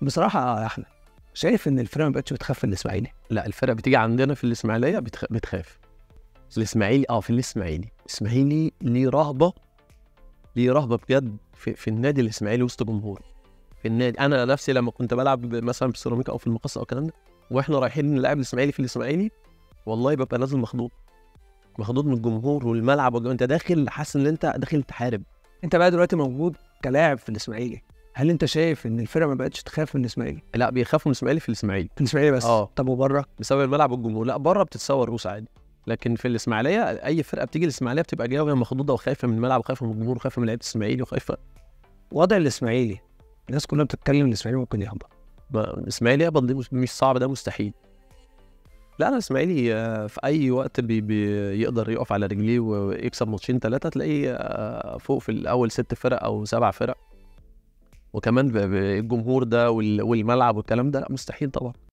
بصراحه يا احمد شايف ان الفرقه ما بقتش بتخاف من الاسماعيلي لا الفرق بتيجي عندنا في الاسماعيليه بتخ... بتخاف الاسماعيلي اه في الاسماعيلي الاسماعيلي ليه رهبه ليه رهبه بجد في, في النادي الاسماعيلي وسط جمهور في النادي انا نفسي لما كنت بلعب مثلا في السيراميكا او في المقص او الكلام ده واحنا رايحين نلعب الاسماعيلي في الاسماعيلي والله ببقى نازل مخضوض مخضوض من الجمهور والملعب والجو. انت داخل حاسس ان انت داخل تحارب انت بقى دلوقتي موجود كلاعب في الاسماعيلي هل انت شايف ان الفرقه ما بقتش تخاف من الاسماعيلي لا بيخافوا من الاسماعيلي في الاسماعيلي في الاسماعيلي بس اه. طب وبره بسبب الملعب والجمهور لا بره بتتصور روس عادي لكن في الاسماعيليه اي فرقه بتيجي الاسماعيليه بتبقى جايه وهي مخضوضه وخايفه من الملعب وخايفه من الجمهور وخايفه من لعيبه الاسماعيلي وخايفه وضع الاسماعيلي الناس كلها بتتكلم الاسماعيلي ممكن يهبط ما- الاسماعيلي يهبط دي مش- مش صعب ده مستحيل لا انا الاسماعيلي آه، في اي وقت بي بيقدر يقف على رجليه ويكسب ماتشين ثلاثه تلاقيه آه، فوق في الاول ست فرق او سبع فرق وكمان ب- ب- الجمهور ده وال- والملعب والكلام ده لا مستحيل طبعا